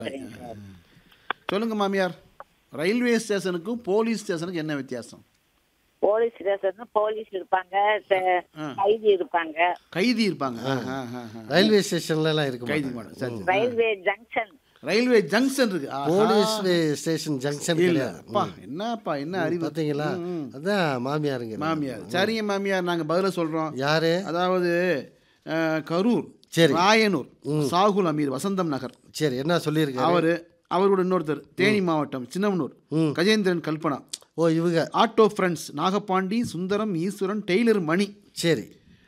சரிங்க சார் சொல்லுங்க மாமியார் ரயில்வே ஸ்டேஷனுக்கும் போலீஸ் ஸ்டேஷனுக்கும் என்ன வித்தியாசம் போலீஸ் ஸ்டேஷன் போலீஸ் இருப்பாங்க ச- கைதி இருப்பாங்க கைதி இருப்பாங்க ஆ, ஆ, ஆ, ஆ. ரயில்வே ஸ்டேஷன்ல எல்லாம் இருக்கு கைதி மாட்டோம் சரி சரி. ரயில்வே ஜங்ஷன் ரயில்வே ஜங்ஷன் இருக்கு ஆஹா. போலீஸ் ஸ்டேஷன் ஜங்ஷன் இல்ல கிடையாது அப்பா என்னப்பா என்ன அறிவு பாத்தீங்களா அதான் மாமியாருங்க மாமியார் சரிங்க மாமியார் நாங்க பதில சொல்றோம் யாரு அதாவது அஹ், கரூர் சரி. ராயனூர் சாகுல் அமீர் வசந்தம் நகர் சரி என்ன சொல்லியிருக்காரு அவரு அவரோட இன்னொருத்தர் தேனி மாவட்டம் சின்னமனூர் கஜேந்திரன் கல்பனா ஓ இவங்க auto friends Nagapandi Sundaram Eswaran tailor Mani சரி